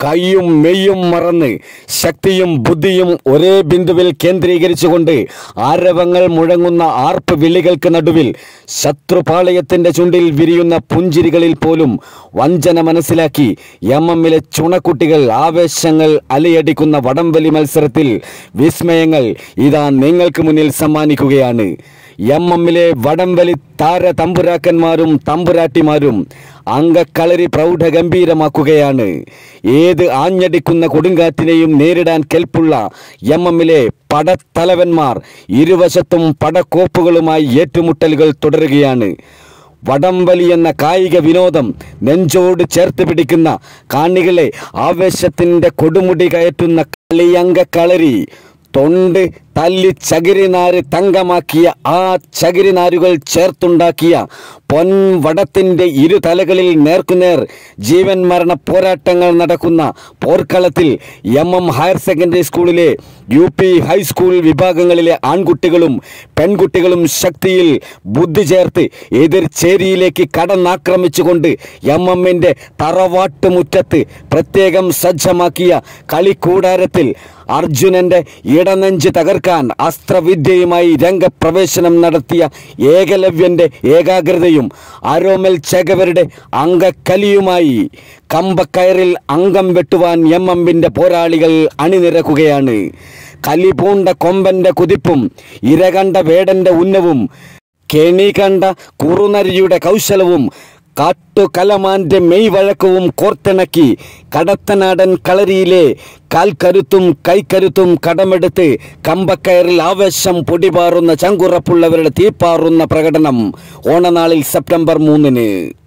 കൈയും മെയ്യും മറന്ന് ശക്തിയും ബുദ്ധിയും ഒരേ ബിന്ദുവിൽ കേന്ദ്രീകരിച്ചുകൊണ്ട് ആരവങ്ങൾ മുഴങ്ങുന്ന ആർപ്പ് വിളികൾക്ക് നടുവിൽ ശത്രുപാളയത്തിന്റെ ചുണ്ടിൽ വിരിയുന്ന പുഞ്ചിരികളിൽ പോലും വഞ്ചന മനസ്സിലാക്കി എം എമ്മിലെ ചുണക്കുട്ടികൾ ആവേശങ്ങൾ അലയടിക്കുന്ന വടംവലി മത്സരത്തിൽ വിസ്മയങ്ങൾ ഇതാ നിങ്ങൾക്ക് മുന്നിൽ സമ്മാനിക്കുകയാണ് എം എമ്മിലെ വടംവലി താര തമ്പുരാക്കന്മാരും തമ്പുരാട്ടിമാരും അംഗക്കളരി പ്രൗഢഗംഭീരമാക്കുകയാണ് ഏത് ആഞ്ഞടിക്കുന്ന കൊടുങ്കാറ്റിനെയും നേരിടാൻ കെൽപ്പുള്ള എം എമ്മിലെ പടത്തലവന്മാർ ഇരുവശത്തും പടക്കോപ്പുകളുമായി ഏറ്റുമുട്ടലുകൾ തുടരുകയാണ് വടംവലി എന്ന കായിക വിനോദം നെഞ്ചോട് ചേർത്ത് പിടിക്കുന്ന കാണികളെ ആവേശത്തിൻ്റെ കൊടുമുടി കയറ്റുന്ന കളിയങ്ക കളരി തൊണ്ട് തല്ലി ചകിരിനാര് തങ്കമാക്കിയ ആ ചകിരിനാരുകൾ ചേർത്തുണ്ടാക്കിയ പൊൻവടത്തിൻ്റെ ഇരുതലകളിൽ നേർക്കുനേർ ജീവൻ മരണ പോരാട്ടങ്ങൾ നടക്കുന്ന പോർക്കളത്തിൽ എം എം ഹയർ സെക്കൻഡറി സ്കൂളിലെ യു പി ഹൈസ്കൂൾ വിഭാഗങ്ങളിലെ ആൺകുട്ടികളും പെൺകുട്ടികളും ശക്തിയിൽ ബുദ്ധി ചേർത്ത് എതിർ ചേരിയിലേക്ക് കടന്നാക്രമിച്ചുകൊണ്ട് എം എമ്മിൻ്റെ തറവാട്ട് മുറ്റത്ത് പ്രത്യേകം സജ്ജമാക്കിയ കളിക്കൂടാരത്തിൽ അർജുനന്റെ ഇടനെഞ്ച് തകർക്കാൻ അസ്ത്രവിദ്യയുമായി രംഗപ്രവേശനം നടത്തിയ ഏകലവ്യന്റെ ഏകാഗ്രതയും അരോമൽ ചേകവരുടെ അംഗക്കലിയുമായി കമ്പക്കയറിൽ അംഗം വെട്ടുവാൻ എം എമ്മിൻ്റെ പോരാളികൾ അണിനിരക്കുകയാണ് കലിപൂണ്ട കൊമ്പന്റെ കുതിപ്പും ഇരകണ്ട വേടന്റെ ഉന്നവും കെണി കണ്ട കുറുനരിയുടെ കൗശലവും കാട്ടുകലമാന്റെ മെയ് വഴക്കവും കോർത്തിണക്കി കടത്തനാടൻ കളരിയിലെ കാൽക്കരുത്തും കൈക്കരുത്തും കടമെടുത്ത് കമ്പക്കയറിൽ ആവേശം പൊടിപാറുന്ന ചങ്കുറപ്പുള്ളവരുടെ തീപ്പാറുന്ന പ്രകടനം ഓണനാളിൽ സെപ്റ്റംബർ മൂന്നിന്